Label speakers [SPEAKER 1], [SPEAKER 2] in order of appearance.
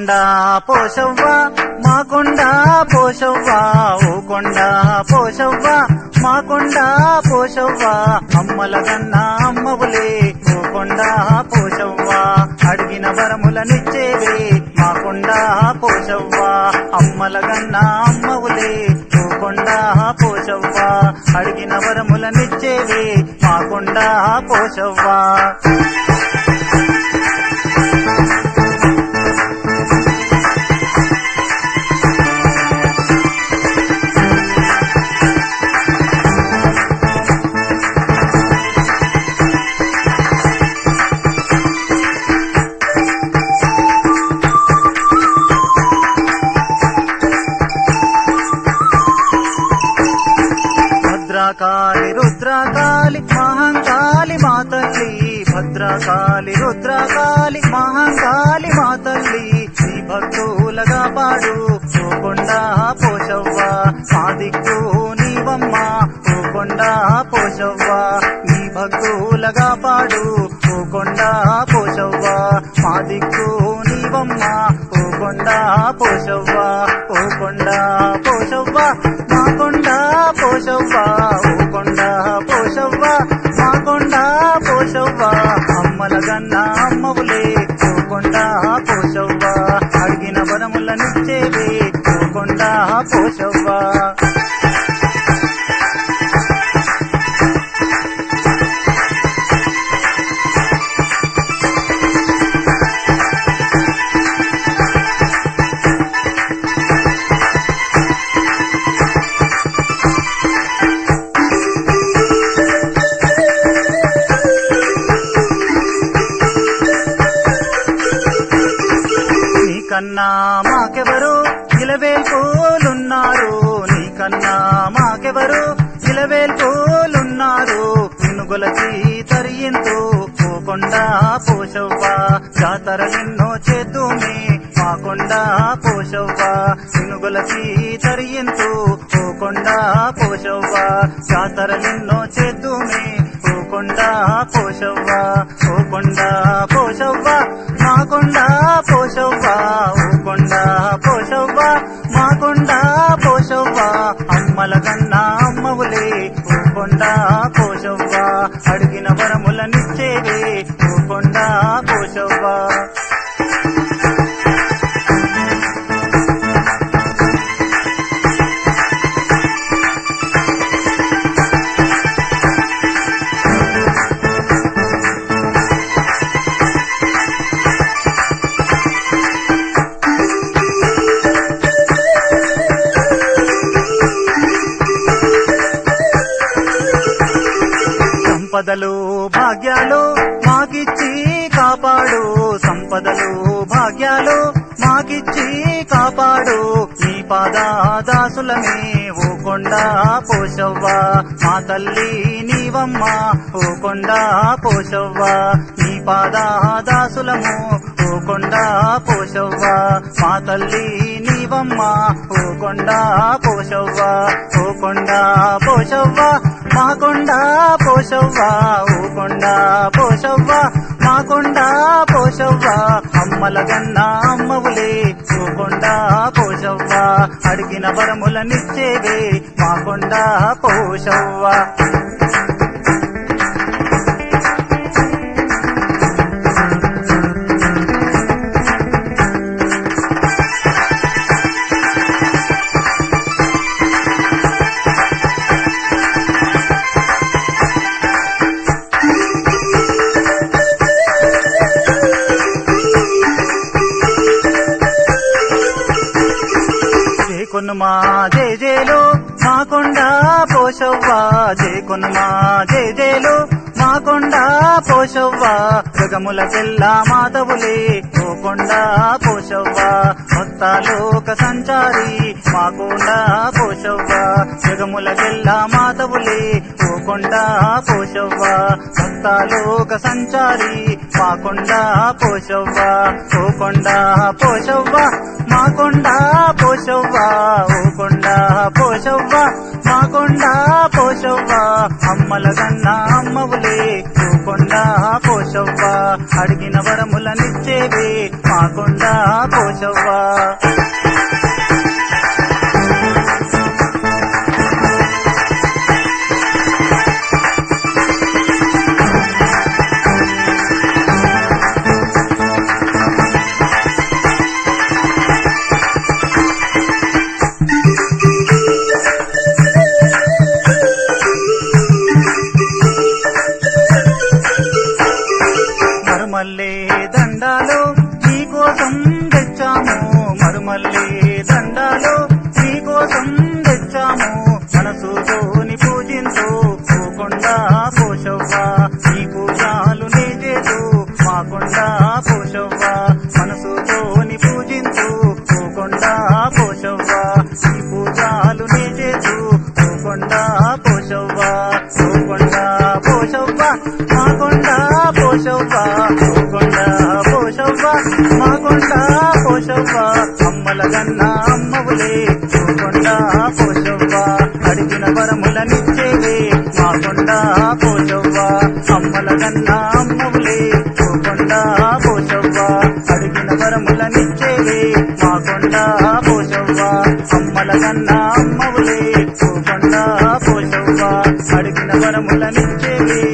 [SPEAKER 1] కొండ పోషవ్వ మా కొండ పోషవ్వ ఓ కొండ పోషవ్వ మా కొండ పోషవ్వ అమ్మల గన్నా అమ్మవులే ఓ కొండ పోషవ్వ అడిగిన వరములనిచ్చేవే మా కొండ పోషవ్వ అమ్మల గన్నా అమ్మవులే ఓ కొండ పోషవ్వ అడిగిన వరములనిచ్చేవే మా కొండ పోషవ్వ భద్రకాళి రుద్రకాళి మహంకాళి మా తల్లి భద్రకాళి రుద్రకాళి మహంకాళి మా తల్లి నీ భక్తులగా పాడు ఓ కొండ పోషవ్వ మా దిక్కు నీవమ్మ ఓ కొండ పోషవ్వ నీ భక్తులగా పాడు ఓ కొండ పోషవ్వ మా దిక్కు నీవమ్మ ఓ కొండ పోషవ్వ ఓ కొండ పోషవ్వ మా కొండ పోషవ్వ ఓ కొండ పోషవ్వ మా కొండ పోషవ్వ అమ్మల గన్న అమ్మవులే ఓ కొండ పోషవ్వ అడిగిన వరములనిచ్చేవే ఓ కొండ పోషవ్వ నీకన్నా మాకెవరు ఇలవేల్పోలున్నారు నీకన్నా మాకెవరు ఇలవేల్పోలున్నారు మినుగులకి తరియింతు పోకొండ పోషవ్వ జాతర నిన్నో చేతుమే మాకొండ పోషవ్వ మినుగులకి తరియింతు పోకొండ పోషవ్వ జాతర నిన్నో చేతుమే పోకొండ పోషవ్వ పోకొండ పోషవ్వ మా కొండ పోషవ్వ ఓ కొండ పోషవ్వ మా కొండ పోషవ్వ అమ్మల కన్నా అమ్మవులే ఓ కొండ పోషవ్వ అడిగిన వరములనిచ్చేవే ఓ కొండ పోషవ్వ సంపదలు భాగ్యాలు మాకిచ్చి కాపాడు సంపదలు భాగ్యాలు మాకిచ్చి కాపాడు నీ పాదాదాసులమే ఓ కొండ పోషవ్వ మా తల్లి నీవమ్మ ఓ కొండ పోషవ్వ నీ పాదాదాసులము ఓ కొండ పోషవ్వ మా తల్లి నీవమ్మ ఓ కొండ పోషవ్వ ఓ కొండ పోషవ్వ మా కొండ పోషవ్వ ఓ కొండ పోషవ్వ మా కొండ పోషవ్వ అమ్మల గన్న అమ్మవులే ఓ కొండ పోషవ్వ అడిగిన వరములనిచ్చేవే మా కొండ పోషవ్వ జేకొనుమా జయ జేలు మా కొండ పోషవ్వ జేకొనుమా జయ జేలు మా కొండ పోషవ్వ జగముల తెల్ల మాతవులే ఓ కొండ పోషవ్వ భక్తాలోక సంచారి మా కొండ పోషవ్వ జగముల తెల్ల మాతవులే ఓ కొండ పోషవ్వ భక్తాలోక సంచారి మా కొండ పోషవ్వ ఓ కొండ పోషవ్వ మా కొండ పోషవ్వ ఓ కొండ పోషవ్వ మా కొండ పోషవ్వ అమ్మల గన్న అమ్మవులే ఓ కొండ పోషవ్వ అడిగిన వరములనిచ్చేవే మాకొండ పోషవ్వా మరుమల్లే దండాలు నీకోసం తెచ్చాము మరుమల్లే దండాలు నీకోసం తెచ్చాము మనసుతోని పూజించు పోకుండా పోషవ్వా నీ పూజాలు నీ చేతు మాకుండా పోషవ్వా మనసుతోని పూజించు పోకుండా పోషవ్వా నీ పూజాలు నీ చేతు పోకుండా పోషవ్వా పోకుండా పోషవ్వా మాకొండ పోషవ్వా పోకొండ పోషవ్వా మాకొండ పోషవ్వా అమ్మల గన్న అమ్మవులే పోకొండ పోషవ్వా అడిగిన వరములనిచ్చేవే మాకొండ పోషవ్వా అమ్మల గన్న అమ్మవులే పోకొండ పోషవ్వా అడిగిన వరములనిచ్చేవే మాకొండ పోషవ్వా అమ్మల గన్న అమ్మవులే పోకొండ పోషవ్వా అడిగిన వరములనిచ్చేవే